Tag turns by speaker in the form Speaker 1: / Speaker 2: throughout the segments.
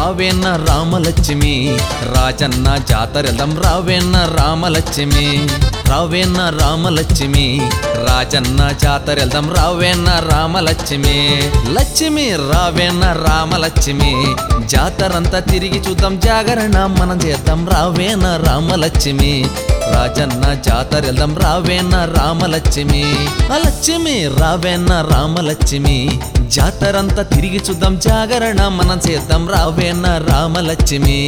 Speaker 1: రావేన్న రామలక్ష్మి రాజన్న జాతరెల్దం రావేన్న రామలక్ష్మి రావేన్న రామలక్ష్మి రాజన్న జాతరెల్దం రావేన్న రామలక్ష్మి లక్ష్మి రావేన్న రామలక్ష్మి జాతరంతా తిరిగి చూద్దాం జాగరణ మనం చేద్దాం రావేన్న రామలక్ష్మి రాజన్న జాతరెల్దం రావేన్న రామలక్ష్మి ఆ లక్ష్మి రావేన్న రామలక్ష్మి జాతరంతా తిరిగి చూద్దాం జాగరణ మనం చేద్దాం రావేన్న రామలక్ష్మి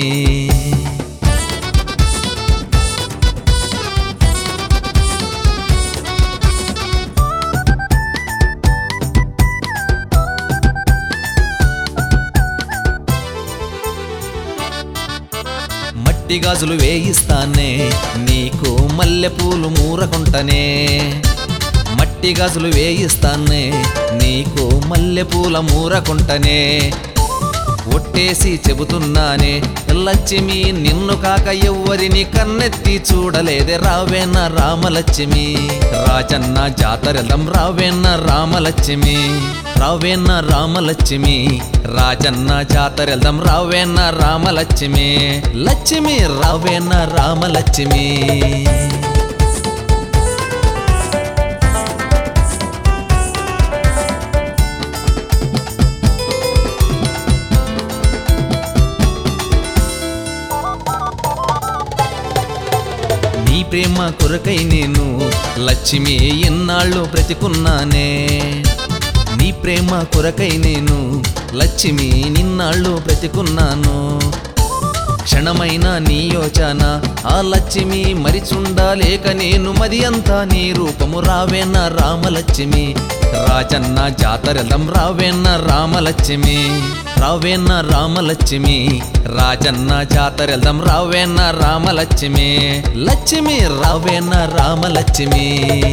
Speaker 1: మట్టి గాజులు వేయిస్తానే నీకు మల్లెపూలు మూరకుంటనే మట్టి గాజులు వేయిస్తానే నీకు మల్లెపూల మూరకుంటనే ఒట్టేసి చెబుతున్నానే లక్ష్మి నిన్ను కాక ఎవ్వరిని కన్నెత్తి చూడలేదే రావేన్న రామలక్ష్మి రాజన్న జాతరలం రావేన్న రామలక్ష్మి రావేన్న రామలక్ష్మి రాజన్న జాతరెల్దం రావేన్న రామలక్ష్మి లక్ష్మి రావేన్న రామలక్ష్మి నీ ప్రేమ కొరకై నేను లక్ష్మి ఎన్నాళ్ళు బ్రతికున్నానే నీ ప్రేమ కొరకై నేను లక్ష్మి నిన్నాళ్ళు బ్రతికున్నాను క్షణమైన నీ యోచన ఆ లక్ష్మి మరిచుండాలేక నేను మది అంతా నీ రూపము రావేన్న రామలక్ష్మి రాజన్న జాతరలం రావేన్న రామలక్ష్మి రావేన్న రామలక్ష్మి రాజన్న జాతరలం రావేన్న రామలక్ష్మి లక్ష్మి రావేన్న రామలక్ష్మి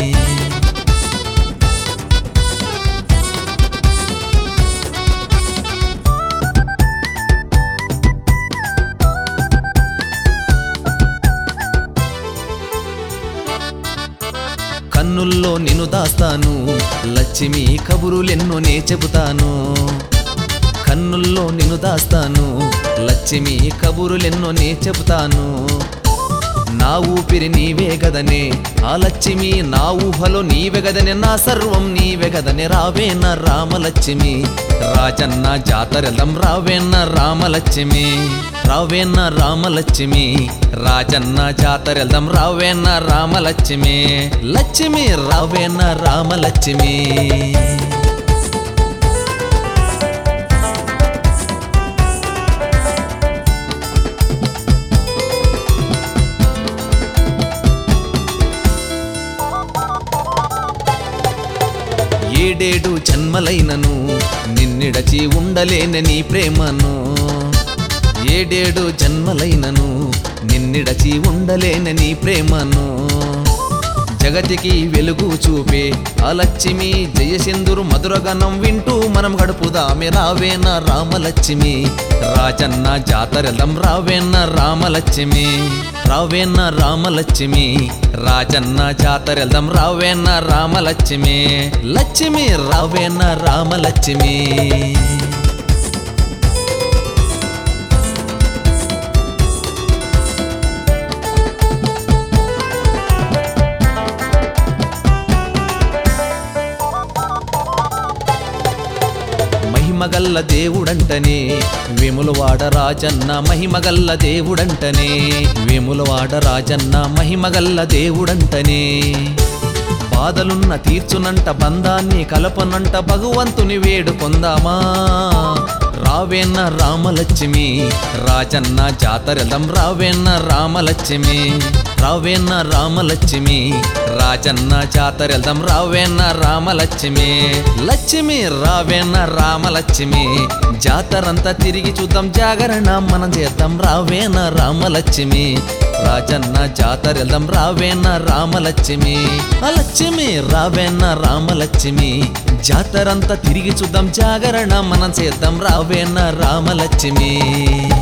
Speaker 1: కన్నుల్లో నిన్ను దాస్తాను లక్ష్మి కబురులెన్నో నే చెబుతాను కన్నుల్లో నిన్ను దాస్తాను లక్ష్మి కబురులెన్నో నే చెబుతాను నా ఊపిరి నీవే గదనే ఆ లక్ష్మి నా ఊహలో నీవే గదనే నా సర్వం నీవే గదనే రావేన్న రామలక్ష్మి రాజన్న జాతరలం రావేన్న రామలక్ష్మి రావేన్న రామలక్ష్మి రాజన్న జాతరలం రావేన్న రామలక్ష్మి లక్ష్మి రావేన్న రామలక్ష్మి ఏడేడు జన్మలైనను నిన్నిడచి ఉండలేనని ప్రేమను ఏడేడు జన్మలైనను నిన్నిడచి ఉండలేనని ప్రేమను జగతికి వెలుగు చూపే అలక్ష్మి జయసింధురు మధురగణం వింటూ మనం గడుపుదామె రావేన రామలక్ష్మి రాజన్న జాతరలం రావేన్న రామలక్ష్మి రావేన్న రామలక్ష్మి రాజన్న జాతరలం రావేన్న రామలక్ష్మి లక్ష్మి రావేన్న రామలక్ష్మి మహిమగల్ల దేవుడంటనే వేములవాడ రాజన్న మహిమగల్ల దేవుడంటనే వేములవాడ రాజన్న మహిమగల్ల దేవుడంటనే బాధలున్న తీర్చునంట బంధాన్ని కలపనంట భగవంతుని వేడుకొందామా రావేన్న రామలక్ష్మి రాజన్న జాతరలం రావేన్న రామలక్ష్మి రావేన్న రామలక్ష్మి రాజన్న జాతరలం రావేన్న రామలక్ష్మి లక్ష్మి రావేన్న రామలక్ష్మి జాతరంతా తిరిగి చూద్దాం జాగరణ మనం చేద్దాం రావేన్న రామలక్ష్మి రాజన్న జాతరెల్దాం రావేన్న రామలక్ష్మి ఆ లక్ష్మి రావేన్న రామలక్ష్మి జాతరంతా తిరిగి చూద్దాం జాగరణ మనం చేద్దాం రావేన్న రామలక్ష్మి